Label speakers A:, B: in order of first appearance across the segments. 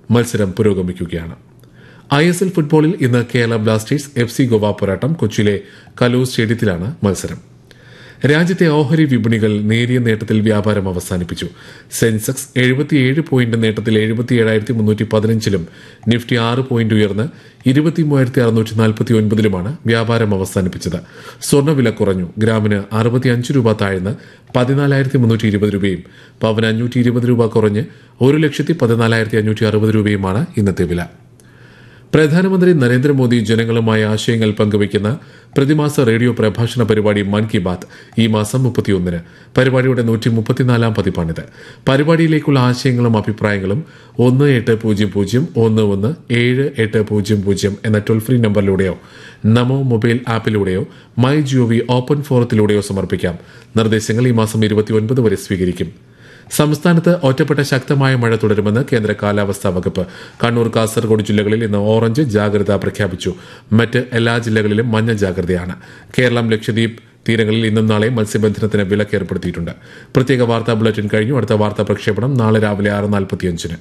A: മത്സരം പുരോഗമിക്കുകയാണ് I S L ഫുട്ബോളിൽ ഇന്ന് Kerala Blasters F C Goa പോരാട്ടം കൊച്ചിയിലെ കലൂർ സ്റ്റേഡിയത്തിലാണ് മത്സരം രാജ്യത്തെ ഓഹരി വിപണികൾ നേരിയ നേട്ടത്തിൽ വ്യാപാരം അവസാനിപ്പിച്ചു സെൻസെക്സ് എഴുപത്തിയേഴ് പോയിന്റ് നേട്ടത്തിൽ എഴുപത്തിയേഴായിരത്തി മുന്നൂറ്റി പതിനഞ്ചിലും നിഫ്റ്റി ആറ് പോയിന്റ് ഉയർന്ന് ഇരുപത്തി മൂവായിരത്തി അറുന്നൂറ്റി നാൽപ്പത്തി ഒൻപതിലുമാണ് വ്യാപാരം അവസാനിപ്പിച്ചത് സ്വർണ്ണവില കുറഞ്ഞു ഗ്രാമിന് അറുപത്തിയഞ്ച് രൂപ താഴ്ന്ന് പതിനാലായിരത്തി മുന്നൂറ്റി ഇരുപത് രൂപയും പവന് അഞ്ഞൂറ്റി ഇരുപത് രൂപ കുറഞ്ഞ് ഒരു ലക്ഷത്തി പതിനാലായിരത്തി അഞ്ഞൂറ്റി അറുപത് രൂപയുമാണ് ഇന്നത്തെ വില പ്രധാനമന്ത്രി നരേന്ദ്രമോദി ജനങ്ങളുമായി ആശയങ്ങൾ പങ്കുവയ്ക്കുന്ന പ്രതിമാസ റേഡിയോ പ്രഭാഷണ പരിപാടി മൻ കി ബാത്ത് ഈ മാസം മുപ്പത്തിയൊന്നിന് പരിപാടിയുടെ നൂറ്റി മുപ്പത്തിനാലാം പതിപ്പാണിത് പരിപാടിയിലേക്കുള്ള ആശയങ്ങളും അഭിപ്രായങ്ങളും ഒന്ന് എട്ട് പൂജ്യം പൂജ്യം ഒന്ന് ഒന്ന് ഏഴ് എട്ട് പൂജ്യം പൂജ്യം എന്ന ടോൾ ഫ്രീ നമ്പറിലൂടെയോ നമോ മൊബൈൽ ആപ്പിലൂടെയോ മൈ ജിഒവി ഓപ്പൺ ഫോറത്തിലൂടെയോ സമർപ്പിക്കാം നിർദ്ദേശങ്ങൾ ഈ മാസം ഇരുപത്തിയൊൻപത് വരെ സ്വീകരിക്കും സംസ്ഥാനത്ത് ഒറ്റപ്പെട്ട ശക്തമായ മഴ തുടരുമെന്ന് കേന്ദ്ര കാലാവസ്ഥാ വകുപ്പ് കണ്ണൂർ കാസർഗോഡ് ജില്ലകളിൽ ഇന്ന് ഓറഞ്ച് ജാഗ്രത പ്രഖ്യാപിച്ചു മറ്റ് എല്ലാ ജില്ലകളിലും മഞ്ഞ ജാഗ്രതയാണ് കേരളം ലക്ഷദ്വീപ് തീരങ്ങളിൽ ഇന്നും നാളെ മത്സ്യബന്ധനത്തിന് വിലക്ക് ഏർപ്പെടുത്തിയിട്ടുണ്ട് പ്രത്യേക വാർത്താ ബുള്ളറ്റിൻ കഴിഞ്ഞു അടുത്ത വാർത്താ പ്രക്ഷേപണം നാളെ രാവിലെ ആറ് നാൽപ്പത്തിയഞ്ചിന്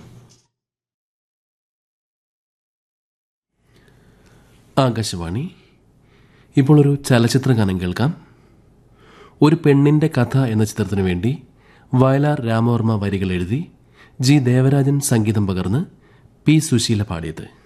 B: ആകാശവാണി ഇപ്പോൾ ഒരു ചലച്ചിത്ര ഗാനം കേൾക്കാം ഒരു പെണ്ണിന്റെ കഥ എന്ന ചിത്രത്തിനു വേണ്ടി വയലാർ രാമവർമ്മ വരികൾ എഴുതി ജി ദേവരാജൻ സംഗീതം പകർന്ന് പി സുശീല പാടിയത്